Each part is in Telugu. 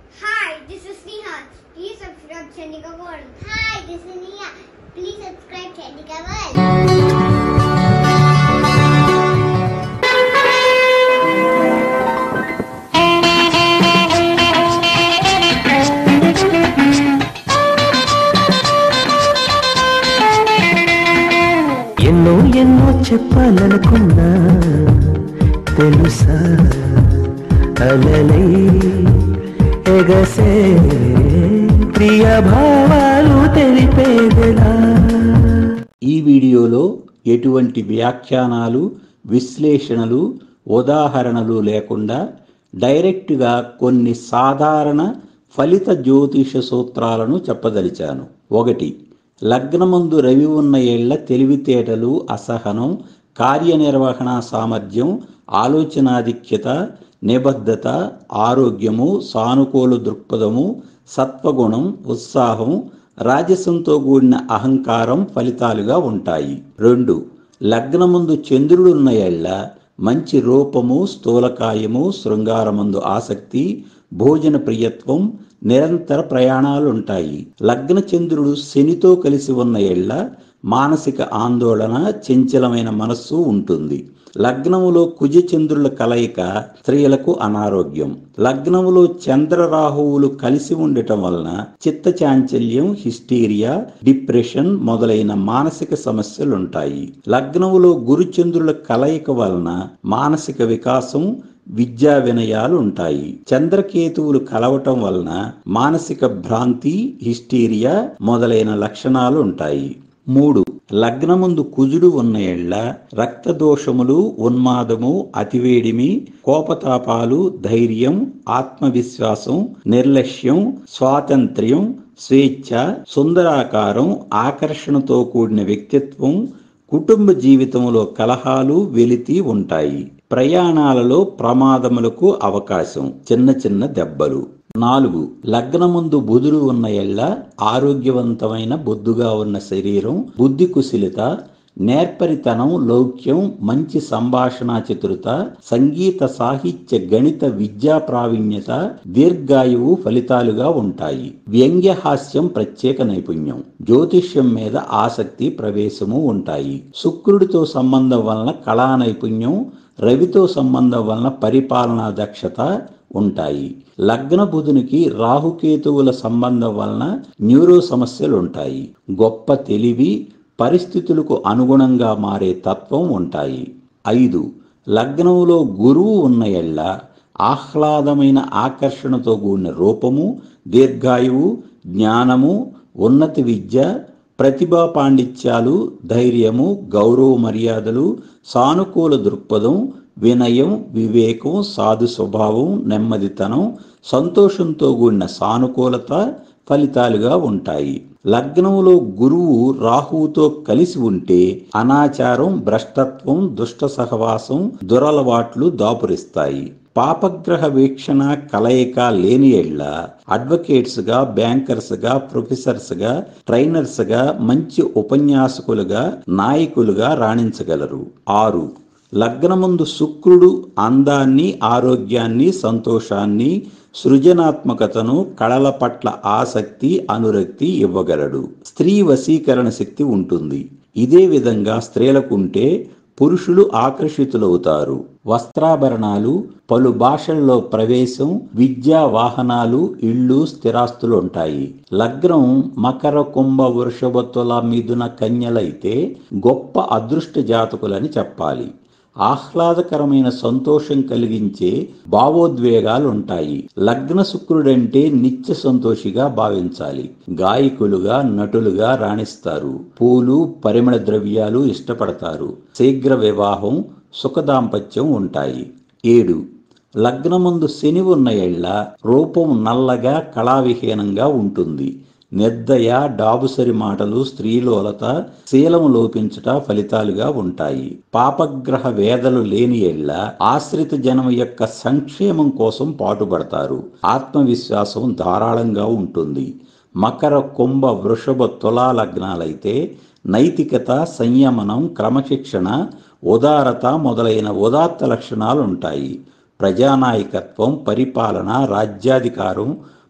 Hi, this is Neha. Please subscribe Chandika World. Hi, this is Neha. Please subscribe Chandika World. ఎన్నో ఎన్నో చెప్పాలనుకున్నా తెలుసా అలలై ఎగసే ప్రియ భావాలు తెలిపేదెలా ఈ వీడియోలో ఎటువంటి వ్యాఖ్యానాలు విశ్లేషణలు ఉదాహరణలు లేకుండా డైరెక్ట్గా కొన్ని సాధారణ ఫలిత జ్యోతిష సూత్రాలను చెప్పదలిచాను ఒకటి లగ్నమందు రవి ఉన్న ఏళ్ల తెలివితేటలు అసహనం కార్యనిర్వహణ సామర్థ్యం ఆలోచనాధిక్యత నిబద్ధత ఆరోగ్యము సానుకూల దృక్పథము సత్వగుణం ఉత్సాహం రాజసంతో కూడిన అహంకారం ఫలితాలుగా ఉంటాయి రెండు లగ్నముందు చంద్రుడున్న ఎళ్ళ మంచి రూపము స్థూలకాయము శృంగారమందు ఆసక్తి భోజన ప్రియత్వం నిరంతర ప్రయాణాలు ఉంటాయి లగ్న చంద్రుడు శనితో కలిసి ఉన్న ఎళ్ళ మానసిక ఆందోళన చంచలమైన మనస్సు ఉంటుంది లగ్నములో కుజ చంద్రుల కలయిక స్త్రీలకు అనారోగ్యం లగ్నములో చంద్ర రాహువులు కలిసి ఉండటం వలన చిత్త చాంచల్యం హిస్టీరియా డిప్రెషన్ మొదలైన మానసిక సమస్యలుంటాయి లగ్నములో గురుచంద్రుల కలయిక వలన మానసిక వికాసం విద్యా వినయాలు ఉంటాయి చంద్రకేతువులు కలవటం వలన మానసిక భ్రాంతి హిస్టీరియా మొదలైన లక్షణాలు ఉంటాయి మూడు లగ్నముందు కుజుడు ఉన్న ఎళ్ళ రక్తదోషములు ఉన్మాదము అతివేడిమి కోపతాపాలు ధైర్యం ఆత్మవిశ్వాసం నిర్లక్ష్యం స్వాతంత్ర్యం స్వేచ్ఛ సుందరాకారం ఆకర్షణతో కూడిన వ్యక్తిత్వం కుటుంబ జీవితంలో కలహాలు వెలితి ఉంటాయి ప్రయాణాలలో ప్రమాదములకు అవకాశం చిన్న చిన్న దెబ్బలు నాలుగు లగ్నముందు బుధుడు ఉన్న ఎళ్ళ ఆరోగ్యవంతమైన బొద్దుగా ఉన్న శరీరం బుద్ధి కుశలిత నేర్పరితనం లౌక్యం మంచి సంభాషణ చతురత సంగీత సాహిత్య గణిత విద్యా ప్రావీణ్యత దీర్ఘాయువు ఫలితాలుగా ఉంటాయి వ్యంగ్య హాస్యం ప్రత్యేక నైపుణ్యం జ్యోతిష్యం మీద ఆసక్తి ప్రవేశము ఉంటాయి శుక్రుడితో సంబంధం వలన కళా నైపుణ్యం రవితో సంబంధం వలన పరిపాలనా దక్షత ఉంటాయి లగ్న బుధునికి రాహుకేతువుల సంబంధం వలన న్యూరో సమస్యలు ఉంటాయి గొప్ప తెలివి పరిస్థితులకు అనుగుణంగా మారే తత్వం ఉంటాయి ఐదు లగ్నంలో గురువు ఉన్న ఎళ్ళ ఆహ్లాదమైన ఆకర్షణతో కూడిన రూపము దీర్ఘాయువు జ్ఞానము ఉన్నతి విద్య ప్రతిభా పాండిత్యాలు ధైర్యము గౌరవ మర్యాదలు సానుకూల దృక్పథం వినయం వివేకం సాధు స్వభావం నెమ్మదితనం సంతోషంతో కూడిన సానుకూలత ఫలితాలుగా ఉంటాయి లగ్నంలో గురువు రాహువుతో కలిసి ఉంటే అనాచారం భ్రష్టత్వం దుష్ట సహవాసం దురలవాట్లు దాపురిస్తాయి పాపగ్రహ వీక్షణ కలయిక లేని ఎళ్ళ అడ్వకేట్స్ గా బ్యాంకర్స్ గా ప్రొఫెసర్స్ గా ట్రైనర్స్ గా మంచి ఉపన్యాసకులుగా నాయకులుగా రాణించగలరు ఆరు లగ్నముందు శుక్రుడు అందాన్ని ఆరోగ్యాన్ని సంతోషాన్ని సృజనాత్మకతను కళల పట్ల ఆసక్తి అనురక్తి ఇవ్వగలడు స్త్రీ వశీకరణ శక్తి ఉంటుంది ఇదే విధంగా స్త్రీలకుంటే పురుషులు ఆకర్షితులవుతారు వస్త్రాభరణాలు పలు భాషల్లో ప్రవేశం విద్యా వాహనాలు ఇళ్ళు స్థిరాస్తులు ఉంటాయి లగ్నం మకర కుంభ వృషభ తుల మిథున కన్యలైతే గొప్ప అదృష్ట జాతకులని చెప్పాలి ఆహ్లాదకరమైన సంతోషం కలిగించే భావోద్వేగాలు ఉంటాయి లగ్న శుక్రుడంటే నిత్య సంతోషిగా భావించాలి గాయకులుగా నటులుగా రాణిస్తారు పూలు పరిమళ ద్రవ్యాలు ఇష్టపడతారు శీఘ్ర వివాహం సుఖదాంపత్యం ఉంటాయి ఏడు లగ్నముందు శని ఉన్న ఎళ్ళ రూపం నల్లగా కళావిహీనంగా ఉంటుంది నిర్దయ డాబుసరి మాటలు స్త్రీలోలత శీలం లోపించుట ఫలితాలుగా ఉంటాయి పాపగ్రహ వేదలు లేని ఎళ్ళ ఆశ్రిత జనం యొక్క సంక్షేమం కోసం పాటుపడతారు ఆత్మవిశ్వాసం ధారాళంగా ఉంటుంది మకర కుంభ వృషభ తులా లగ్నాలైతే నైతికత సంయమనం క్రమశిక్షణ ఉదారత మొదలైన ఉదాత్త లక్షణాలు ఉంటాయి ప్రజానాయకత్వం పరిపాలన రాజ్యాధికారం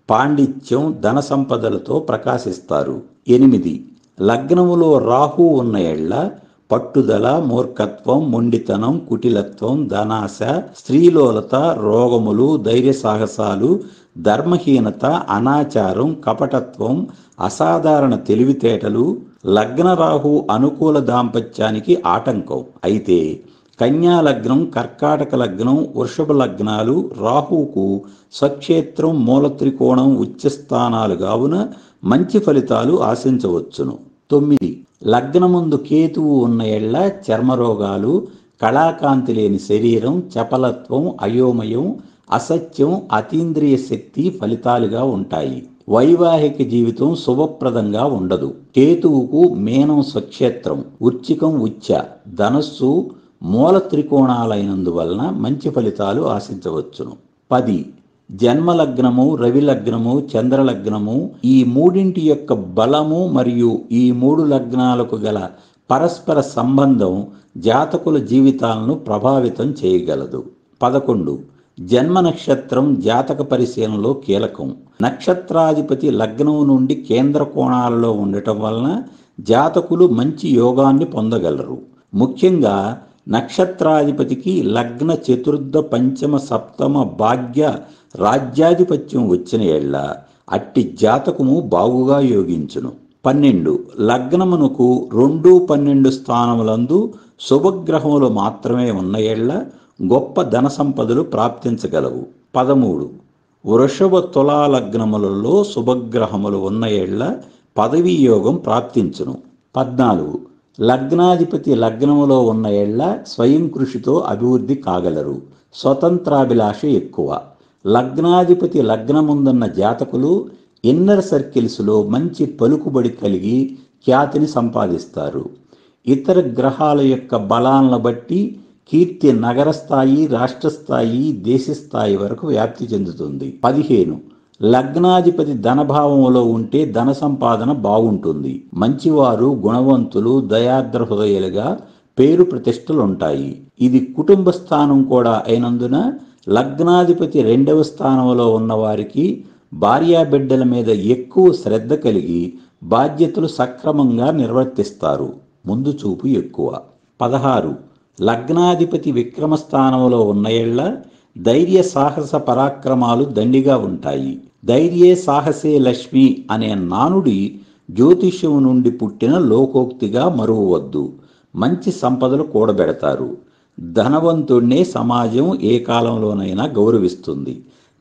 పాండిత్యం ధన సంపదలతో ప్రకాశిస్తారు ఎనిమిది లగ్నములో రాహు ఉన్న ఎళ్ళ పట్టుదల మూర్ఖత్వం మొండితనం కుటిలత్వం ధనాశ స్త్రీలోలత రోగములు ధైర్య సాహసాలు ధర్మహీనత అనాచారం కపటత్వం అసాధారణ తెలివితేటలు లగ్న రాహు అనుకూల దాంపత్యానికి ఆటంకం అయితే కన్యా లగ్నం కర్కాటక లగ్నం వృషభ లగ్నాలు రాహువుకు స్వక్షేత్రం మూల త్రికోణం ఉచ్చస్థానాలు కావున మంచి ఫలితాలు ఆశించవచ్చును తొమ్మిది లగ్నముందు కేతువు ఉన్న ఎళ్ళ చర్మరోగాలు కళాకాంతి లేని శరీరం చపలత్వం అయోమయం అసత్యం అతీంద్రియ శక్తి ఫలితాలుగా ఉంటాయి వైవాహిక జీవితం శుభప్రదంగా ఉండదు కేతువుకు మేనం స్వక్షేత్రం వృచ్చికం ఉచ్చ ధనస్సు మూల త్రికోణాలైనందువలన మంచి ఫలితాలు ఆశించవచ్చును పది జన్మలగ్నము రవి లగ్నము చంద్రలగ్నము ఈ మూడింటి యొక్క బలము మరియు ఈ మూడు లగ్నాలకు గల పరస్పర సంబంధం జాతకుల జీవితాలను ప్రభావితం చేయగలదు పదకొండు జన్మ నక్షత్రం జాతక పరిశీలనలో కీలకం నక్షత్రాధిపతి లగ్నం నుండి కేంద్ర కోణాలలో ఉండటం వలన జాతకులు మంచి యోగాన్ని పొందగలరు ముఖ్యంగా నక్షత్రాధిపతికి లగ్న చతుర్థ పంచమ సప్తమ భాగ్య రాజ్యాధిపత్యం వచ్చిన ఏళ్ల అట్టి జాతకము బాగుగా యోగించును పన్నెండు లగ్నమునకు రెండు పన్నెండు స్థానములందు శుభగ్రహములు మాత్రమే ఉన్న ఏళ్ల గొప్ప ధన సంపదలు ప్రాప్తించగలవు పదమూడు వృషభ తులా లగ్నములలో శుభగ్రహములు ఉన్న ఏళ్ల పదవీ యోగం ప్రాప్తించును పద్నాలుగు లగ్నాధిపతి లగ్నములో ఉన్న ఏళ్ల స్వయం కృషితో అభివృద్ధి కాగలరు స్వతంత్రాభిలాష ఎక్కువ లగ్నాధిపతి లగ్నముందున్న జాతకులు ఇన్నర్ సర్కిల్స్లో మంచి పలుకుబడి కలిగి ఖ్యాతిని సంపాదిస్తారు ఇతర గ్రహాల యొక్క బలాలను బట్టి కీర్తి నగర స్థాయి రాష్ట్ర స్థాయి దేశ స్థాయి వరకు వ్యాప్తి చెందుతుంది పదిహేను లగ్నాధిపతి ధనభావంలో ఉంటే ధన సంపాదన బాగుంటుంది మంచివారు గుణవంతులు దయాద్ర హృదయాలుగా పేరు ప్రతిష్టలు ఉంటాయి ఇది కుటుంబ స్థానం కూడా అయినందున లగ్నాధిపతి రెండవ స్థానంలో ఉన్న వారికి భార్యాబిడ్డల మీద ఎక్కువ శ్రద్ధ కలిగి బాధ్యతలు సక్రమంగా నిర్వర్తిస్తారు ముందు చూపు ఎక్కువ పదహారు లగ్నాధిపతి విక్రమ స్థానంలో ఉన్న ఏళ్ల ధైర్య సాహస పరాక్రమాలు దండిగా ఉంటాయి ధైర్యే సాహసే లక్ష్మి అనే నానుడి జ్యోతిష్యం నుండి పుట్టిన లోకోక్తిగా మరువవద్దు మంచి సంపదలు కూడబెడతారు ధనవంతుణ్ణే సమాజం ఏ కాలంలోనైనా గౌరవిస్తుంది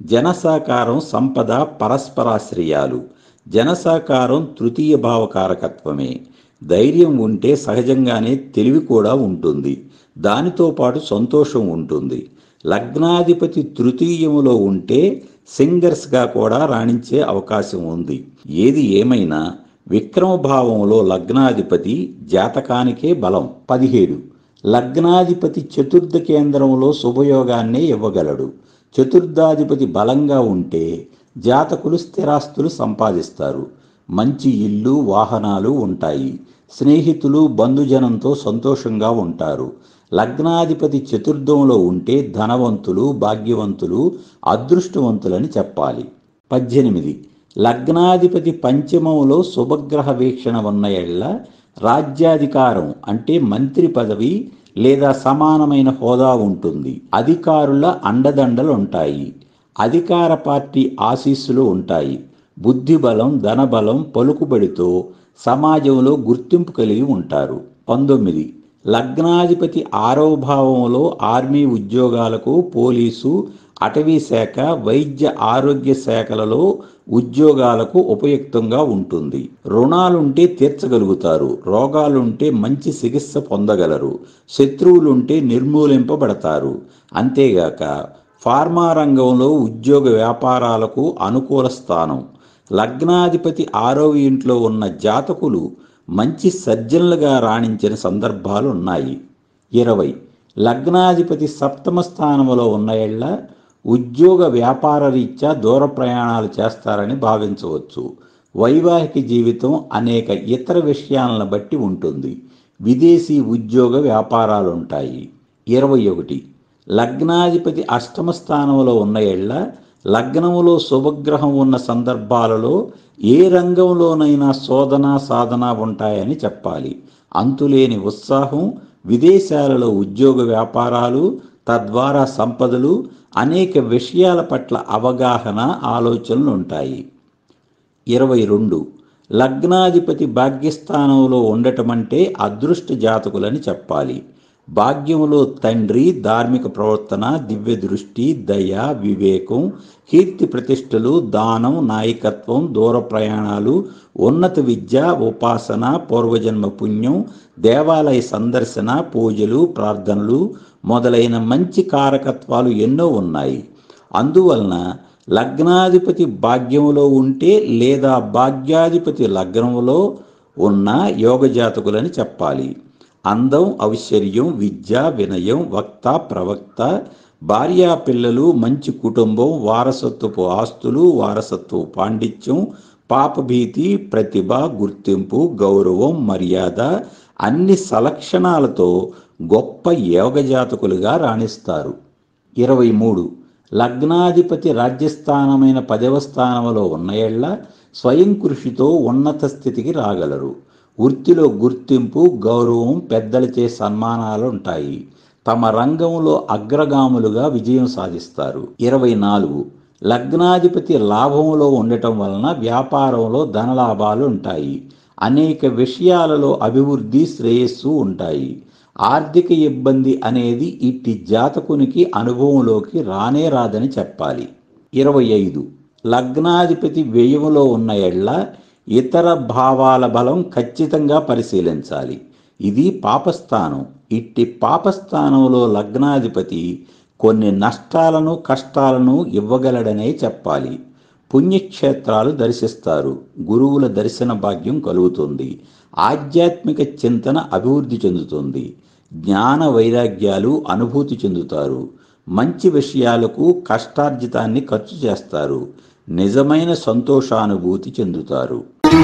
జనసాకారం సంపద పరస్పరాశ్రయాలు జనసాకారం తృతీయ భావకారకత్వమే ధైర్యం ఉంటే సహజంగానే తెలివి కూడా ఉంటుంది దానితో పాటు సంతోషం ఉంటుంది లగ్నాధిపతి తృతీయములో ఉంటే సింగర్స్గా కూడా రాణించే అవకాశం ఉంది ఏది ఏమైనా విక్రమ భావంలో లగ్నాధిపతి జాతకానికే బలం పదిహేడు లగ్నాధిపతి చతుర్థ కేంద్రంలో శుభయోగాన్నే ఇవ్వగలడు చతుర్థాధిపతి బలంగా ఉంటే జాతకులు స్థిరాస్తులు సంపాదిస్తారు మంచి ఇల్లు వాహనాలు ఉంటాయి స్నేహితులు బంధుజనంతో సంతోషంగా ఉంటారు లగ్నాధిపతి చతుర్థంలో ఉంటే ధనవంతులు భాగ్యవంతులు అదృష్టవంతులని చెప్పాలి పద్దెనిమిది లగ్నాధిపతి పంచమంలో శుభగ్రహ వీక్షణ ఉన్న ఎళ్ళ రాజ్యాధికారం అంటే మంత్రి పదవి లేదా సమానమైన హోదా ఉంటుంది అధికారుల అండదండలు ఉంటాయి అధికార పార్టీ ఆశీస్సులు ఉంటాయి బుద్ధిబలం ధనబలం పలుకుబడితో సమాజంలో గుర్తింపు కలిగి ఉంటారు పంతొమ్మిది లగ్నాధిపతి ఆరవ భావంలో ఆర్మీ ఉద్యోగాలకు పోలీసు అటవీ శాఖ వైద్య ఆరోగ్య శాఖలలో ఉద్యోగాలకు ఉపయుక్తంగా ఉంటుంది రుణాలుంటే తీర్చగలుగుతారు రోగాలుంటే మంచి చికిత్స పొందగలరు శత్రువులుంటే నిర్మూలింపబడతారు అంతేగాక ఫార్మా రంగంలో ఉద్యోగ వ్యాపారాలకు అనుకూల స్థానం లగ్నాధిపతి ఆరో ఇంట్లో ఉన్న జాతకులు మంచి సర్జన్లుగా రాణించిన సందర్భాలు ఉన్నాయి ఇరవై లగ్నాధిపతి సప్తమ స్థానంలో ఉన్న ఏళ్ల ఉద్యోగ వ్యాపార రీత్యా దూర ప్రయాణాలు చేస్తారని భావించవచ్చు వైవాహిక జీవితం అనేక ఇతర విషయాలను బట్టి ఉంటుంది విదేశీ ఉద్యోగ వ్యాపారాలు ఉంటాయి ఇరవై ఒకటి లగ్నాధిపతి అష్టమ స్థానంలో ఉన్న ఏళ్ల లగ్నములో శుభగ్రహం ఉన్న సందర్భాలలో ఏ రంగంలోనైనా శోధన సాధన ఉంటాయని చెప్పాలి అంతులేని ఉత్సాహం విదేశాలలో ఉద్యోగ వ్యాపారాలు తద్వారా సంపదలు అనేక విషయాల పట్ల అవగాహన ఆలోచనలు ఉంటాయి ఇరవై రెండు లగ్నాధిపతి భాగ్యస్థానంలో ఉండటం అంటే అదృష్ట జాతకులని చెప్పాలి భాగ్యములో తండ్రి ధార్మిక ప్రవర్తన దివ్య దృష్టి దయ వివేకం కీర్తి ప్రతిష్టలు దానం నాయకత్వం దూర ప్రయాణాలు ఉన్నత విద్య ఉపాసన పూర్వజన్మ పుణ్యం దేవాలయ సందర్శన పూజలు ప్రార్థనలు మొదలైన మంచి కారకత్వాలు ఎన్నో ఉన్నాయి అందువలన లగ్నాధిపతి భాగ్యములో ఉంటే లేదా భాగ్యాధిపతి లగ్నములో ఉన్న యోగ జాతకులని చెప్పాలి అందం ఔశ్వర్యం విద్య వినయం వక్త ప్రవక్త భార్యా పిల్లలు మంచి కుటుంబం వారసత్వపు ఆస్తులు వారసత్వ పాండిత్యం పాపభీతి ప్రతిభ గుర్తింపు గౌరవం మర్యాద అన్ని సలక్షణాలతో గొప్ప యోగ జాతకులుగా రాణిస్తారు ఇరవై మూడు లగ్నాధిపతి రాజ్యస్థానమైన పదవ స్థానంలో ఉన్న ఎళ్ళ స్వయం కృషితో ఉన్నత స్థితికి రాగలరు వృత్తిలో గుర్తింపు గౌరవం పెద్దలచే సన్మానాలు ఉంటాయి తమ రంగంలో అగ్రగాములుగా విజయం సాధిస్తారు ఇరవై నాలుగు లగ్నాధిపతి లాభంలో ఉండటం వలన వ్యాపారంలో ధనలాభాలు ఉంటాయి అనేక విషయాలలో అభివృద్ధి శ్రేయస్సు ఉంటాయి ఆర్థిక ఇబ్బంది అనేది ఇట్టి జాతకునికి అనుభవంలోకి రానే రాదని చెప్పాలి ఇరవై ఐదు లగ్నాధిపతి వ్యయములో ఉన్న ఎడ్ల ఇతర భావాల బలం ఖచ్చితంగా పరిశీలించాలి ఇది పాపస్థానం ఇట్టి పాపస్థానంలో లగ్నాధిపతి కొన్ని నష్టాలను కష్టాలను ఇవ్వగలడనే చెప్పాలి పుణ్యక్షేత్రాలు దర్శిస్తారు గురువుల దర్శన భాగ్యం కలుగుతుంది ఆధ్యాత్మిక చింతన అభివృద్ధి చెందుతుంది జ్ఞాన వైరాగ్యాలు అనుభూతి చెందుతారు మంచి విషయాలకు కష్టార్జితాన్ని ఖర్చు చేస్తారు నిజమైన సంతోషానుభూతి చెందుతారు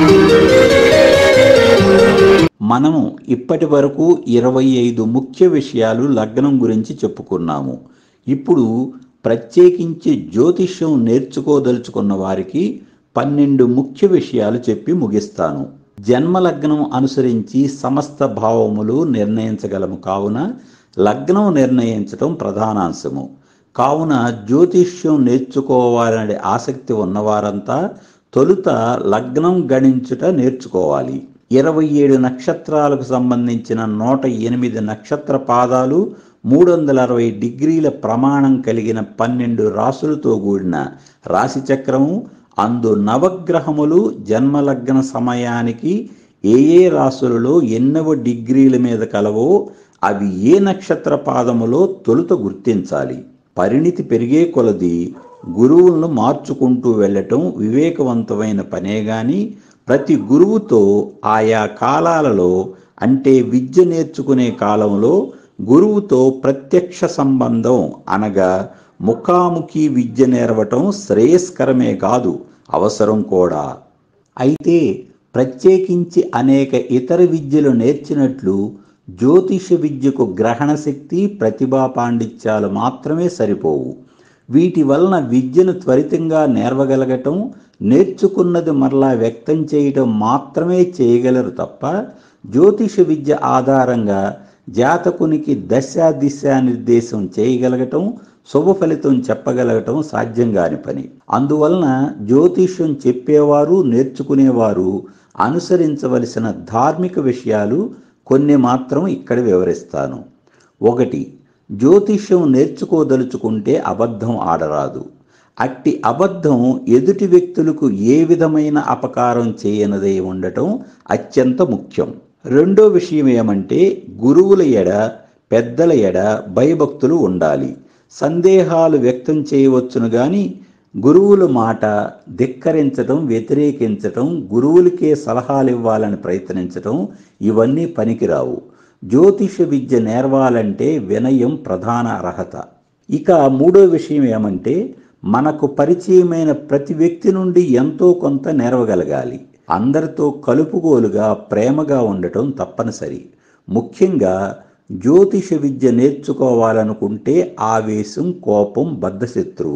మనము ఇప్పటి వరకు ఇరవై ఐదు ముఖ్య విషయాలు లగ్నం గురించి చెప్పుకున్నాము ఇప్పుడు ప్రత్యేకించి జ్యోతిష్యం నేర్చుకోదలుచుకున్న వారికి పన్నెండు ముఖ్య విషయాలు చెప్పి ముగిస్తాను జన్మలగ్నం అనుసరించి సమస్త భావములు నిర్ణయించగలము కావున లగ్నం నిర్ణయించటం ప్రధానాంశము కావున జ్యోతిష్యం నేర్చుకోవాలనే ఆసక్తి ఉన్నవారంతా తొలుత లగ్నం గణించుట నేర్చుకోవాలి ఇరవై ఏడు నక్షత్రాలకు సంబంధించిన నూట ఎనిమిది నక్షత్ర పాదాలు మూడు వందల అరవై డిగ్రీల ప్రమాణం కలిగిన పన్నెండు రాసులతో కూడిన రాశి చక్రము అందు నవగ్రహములు జన్మలగ్న సమయానికి ఏ ఏ రాసులలో ఎన్నవ డిగ్రీల మీద కలవో అవి ఏ నక్షత్ర పాదములో తొలుత గుర్తించాలి పరిణితి పెరిగే కొలది గురువులను మార్చుకుంటూ వెళ్ళటం వివేకవంతమైన పనే గాని ప్రతి గురువుతో ఆయా కాలాలలో అంటే విద్య నేర్చుకునే కాలంలో గురువుతో ప్రత్యక్ష సంబంధం అనగా ముఖాముఖి విద్య నేర్వటం శ్రేయస్కరమే కాదు అవసరం కూడా అయితే ప్రత్యేకించి అనేక ఇతర విద్యలు నేర్చినట్లు జ్యోతిష విద్యకు గ్రహణ శక్తి ప్రతిభా పాండిత్యాలు మాత్రమే సరిపోవు వీటి వలన విద్యను త్వరితంగా నేర్వగలగటం నేర్చుకున్నది మరలా వ్యక్తం చేయటం మాత్రమే చేయగలరు తప్ప జ్యోతిష విద్య ఆధారంగా జాతకునికి దశ దిశ నిర్దేశం చేయగలగటం శుభ ఫలితం చెప్పగలగటం సాధ్యం కాని పని అందువలన జ్యోతిష్యం చెప్పేవారు నేర్చుకునేవారు అనుసరించవలసిన ధార్మిక విషయాలు కొన్ని మాత్రం ఇక్కడ వివరిస్తాను ఒకటి జ్యోతిష్యం నేర్చుకోదలుచుకుంటే అబద్ధం ఆడరాదు అట్టి అబద్ధం ఎదుటి వ్యక్తులకు ఏ విధమైన అపకారం చేయనదై ఉండటం అత్యంత ముఖ్యం రెండో విషయం ఏమంటే గురువుల ఎడ పెద్దల ఎడ భయభక్తులు ఉండాలి సందేహాలు వ్యక్తం చేయవచ్చును గాని గురువుల మాట ధిక్కరించటం వ్యతిరేకించటం గురువులకే సలహాలు ఇవ్వాలని ప్రయత్నించటం ఇవన్నీ పనికిరావు జ్యోతిష విద్య నేర్వాలంటే వినయం ప్రధాన అర్హత ఇక మూడో విషయం ఏమంటే మనకు పరిచయమైన ప్రతి వ్యక్తి నుండి ఎంతో కొంత నేర్వగలగాలి అందరితో కలుపుగోలుగా ప్రేమగా ఉండటం తప్పనిసరి ముఖ్యంగా జ్యోతిష విద్య నేర్చుకోవాలనుకుంటే ఆవేశం కోపం బద్ధశత్రువులు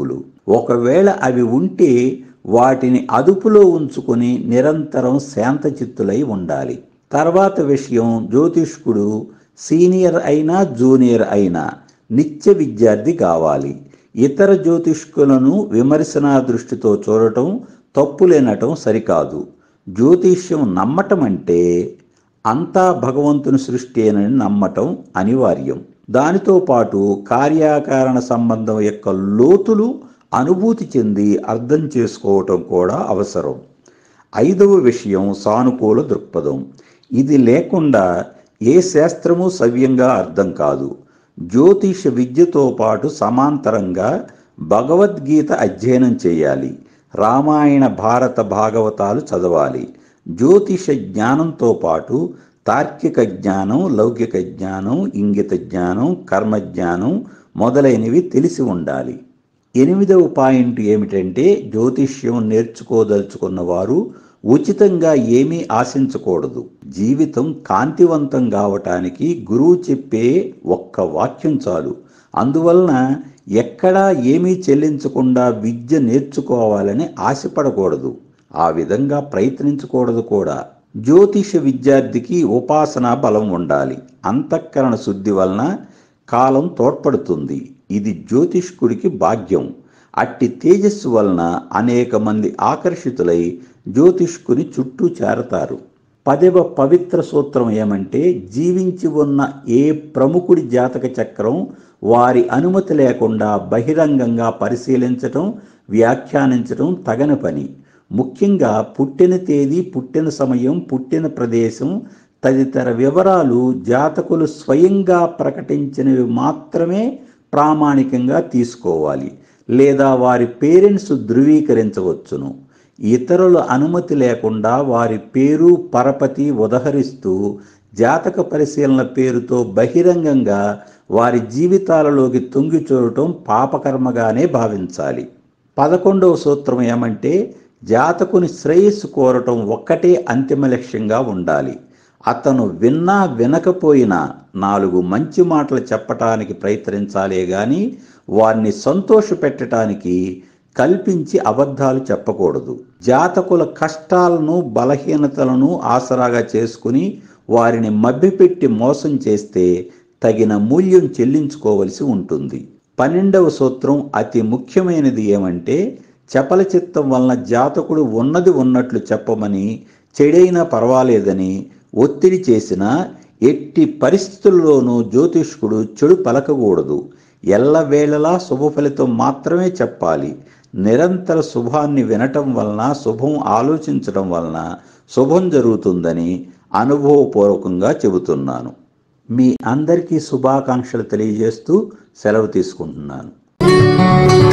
ఒకవేళ అవి ఉంటే వాటిని అదుపులో ఉంచుకొని నిరంతరం శాంతచిత్తులై ఉండాలి తర్వాత విషయం జ్యోతిష్కుడు సీనియర్ అయినా జూనియర్ అయినా నిత్య విద్యార్థి కావాలి ఇతర జ్యోతిష్కులను విమర్శనా దృష్టితో చూడటం తప్పులేనటం సరికాదు జ్యోతిష్యం నమ్మటం అంటే అంతా భగవంతుని సృష్టి అని నమ్మటం అనివార్యం దానితో పాటు కార్యాకారణ సంబంధం యొక్క లోతులు అనుభూతి చెంది అర్థం చేసుకోవటం కూడా అవసరం ఐదవ విషయం సానుకూల దృక్పథం ఇది లేకుండా ఏ శాస్త్రము సవ్యంగా అర్థం కాదు జ్యోతిష విద్యతో పాటు సమాంతరంగా భగవద్గీత అధ్యయనం చేయాలి రామాయణ భారత భాగవతాలు చదవాలి జ్యోతిష జ్ఞానంతో పాటు తార్కిక జ్ఞానం లౌకిక జ్ఞానం ఇంగిత జ్ఞానం కర్మ జ్ఞానం మొదలైనవి తెలిసి ఉండాలి ఎనిమిదవ పాయింట్ ఏమిటంటే జ్యోతిష్యం నేర్చుకోదలుచుకున్న వారు ఉచితంగా ఏమీ ఆశించకూడదు జీవితం కాంతివంతం కావటానికి గురువు చెప్పే ఒక్క వాక్యం చాలు అందువలన ఎక్కడా ఏమీ చెల్లించకుండా విద్య నేర్చుకోవాలని ఆశపడకూడదు ఆ విధంగా ప్రయత్నించకూడదు కూడా జ్యోతిష విద్యార్థికి ఉపాసనా బలం ఉండాలి అంతఃకరణ శుద్ధి వలన కాలం తోడ్పడుతుంది ఇది జ్యోతిష్కుడికి భాగ్యం అట్టి తేజస్సు వలన అనేక మంది ఆకర్షితులై జ్యోతిష్కుని చుట్టూ చేరతారు పదవ పవిత్ర సూత్రం ఏమంటే జీవించి ఉన్న ఏ ప్రముఖుడి జాతక చక్రం వారి అనుమతి లేకుండా బహిరంగంగా పరిశీలించటం వ్యాఖ్యానించటం తగని పని ముఖ్యంగా పుట్టిన తేదీ పుట్టిన సమయం పుట్టిన ప్రదేశం తదితర వివరాలు జాతకులు స్వయంగా ప్రకటించినవి మాత్రమే ప్రామాణికంగా తీసుకోవాలి లేదా వారి పేరెంట్స్ ధృవీకరించవచ్చును ఇతరుల అనుమతి లేకుండా వారి పేరు పరపతి ఉదహరిస్తూ జాతక పరిశీలన పేరుతో బహిరంగంగా వారి జీవితాలలోకి తొంగి చూడటం పాపకర్మగానే భావించాలి పదకొండవ సూత్రం ఏమంటే జాతకుని శ్రేయస్సు కోరటం ఒక్కటే అంతిమ లక్ష్యంగా ఉండాలి అతను విన్నా వినకపోయినా నాలుగు మంచి మాటలు చెప్పటానికి ప్రయత్నించాలే గాని వారిని సంతోషపెట్టడానికి కల్పించి అబద్ధాలు చెప్పకూడదు జాతకుల కష్టాలను బలహీనతలను ఆసరాగా చేసుకుని వారిని మభ్యపెట్టి మోసం చేస్తే తగిన మూల్యం చెల్లించుకోవలసి ఉంటుంది పన్నెండవ సూత్రం అతి ముఖ్యమైనది ఏమంటే చపల చిత్తం వలన జాతకుడు ఉన్నది ఉన్నట్లు చెప్పమని చెడైనా పర్వాలేదని ఒత్తిడి చేసినా ఎట్టి పరిస్థితుల్లోనూ జ్యోతిష్కుడు చెడు పలకకూడదు ఎల్లవేళలా శుభ ఫలితం మాత్రమే చెప్పాలి నిరంతర శుభాన్ని వినటం వలన శుభం ఆలోచించడం వలన శుభం జరుగుతుందని అనుభవపూర్వకంగా చెబుతున్నాను మీ అందరికీ శుభాకాంక్షలు తెలియజేస్తూ సెలవు తీసుకుంటున్నాను